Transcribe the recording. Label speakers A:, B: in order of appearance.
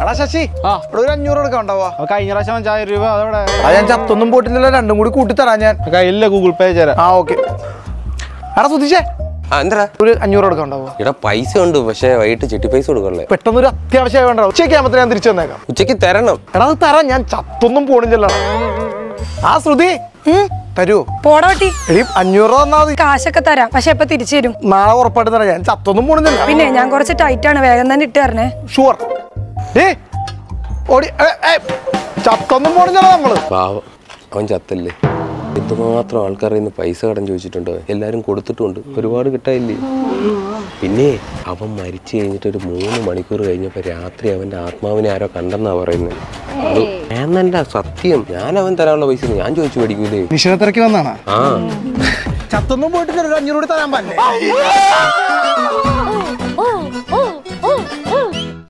A: എടാ ശശി
B: ആ.
A: ഇവിടെ ഒരു അഞ്ഞൂറ് എടുക്കാൻ ഉണ്ടാവാ
B: അപ്പൊ കഴിഞ്ഞ പ്രാവശ്യം അഞ്ചായിരം രൂപ അതവിടെ
A: അത് ഞാൻ ചത്തൊന്നും പോയിട്ടില്ലല്ലോ രണ്ടും കൂടി കൂട്ടി തരാം ഞാൻ
B: കയ്യില്ല ഗൂഗിൾ പേ തരാം
A: ആ ഓക്കെ എടാ സുധിച്ചേ
C: ആ എന്താ
A: ഒരു അഞ്ഞൂറ് എടുക്കാൻ ഉണ്ടാവോ
C: ഇവിടെ പൈസ ഉണ്ട് പക്ഷേ വൈകിട്ട് ചിട്ടി പൈസ കൊടുക്കണല്ലേ
A: പെട്ടെന്ന് ഒരു അത്യാവശ്യമായി വേണ്ട ഉച്ചയ്ക്ക് ആകുമ്പോൾ ഞാൻ തിരിച്ചു വന്നേക്കാം
C: ഉച്ചയ്ക്ക് തരണം
A: എടാ അത് തരാം ഞാൻ ചത്തൊന്നും പോണില്ലല്ലോ ആ ശ്രുതി തരുവോ
D: പോടാട്ടി
A: എടി അഞ്ഞൂറ് രൂപ തന്നാ മതി
D: കാശൊക്കെ തരാം പക്ഷെ എപ്പൊ തിരിച്ചു തരും
A: നാളെ ഉറപ്പായിട്ട് തരാം ഞാൻ ചത്തൊന്നും പോണില്ല
D: പിന്നെ ഞാൻ കുറച്ച് ടൈറ്റ് ആണ് വേഗം തന്നെ ഇട്ട് തരണേ
A: ഷുവർ ഡേ ഓടി ഏ, ഏ, ചത്തൊന്നും പോണില്ലല്ലോ നമ്മള്
C: പാവം അവൻ ചത്തല്ലേ എന്തുമാത്രം ആൾക്കാരിൽ നിന്ന് പൈസ കടം ചോദിച്ചിട്ടുണ്ട് എല്ലാരും കൊടുത്തിട്ടുണ്ട് ഒരുപാട് കിട്ടായില്ലേ പിന്നെ അവൻ മരിച്ചു കഴിഞ്ഞിട്ട് ഒരു മൂന്ന് മണിക്കൂർ കഴിഞ്ഞപ്പോ രാത്രി അവന്റെ ആത്മാവിനെ ആരോ കണ്ടെന്നാ പറയുന്നത് അത് എന്നല്ല സത്യം ഞാൻ അവൻ തരാനുള്ള പൈസ ഒന്നും ഞാൻ ചോദിച്ചു മേടിക്കൂലേ
A: നിശ്ചയ തിരക്കി വന്നാണ്
C: ആ
A: ചത്തൊന്നും പോയിട്ട് ഒരു അഞ്ഞൂറ് കൂടി തരാൻ പറ്റേ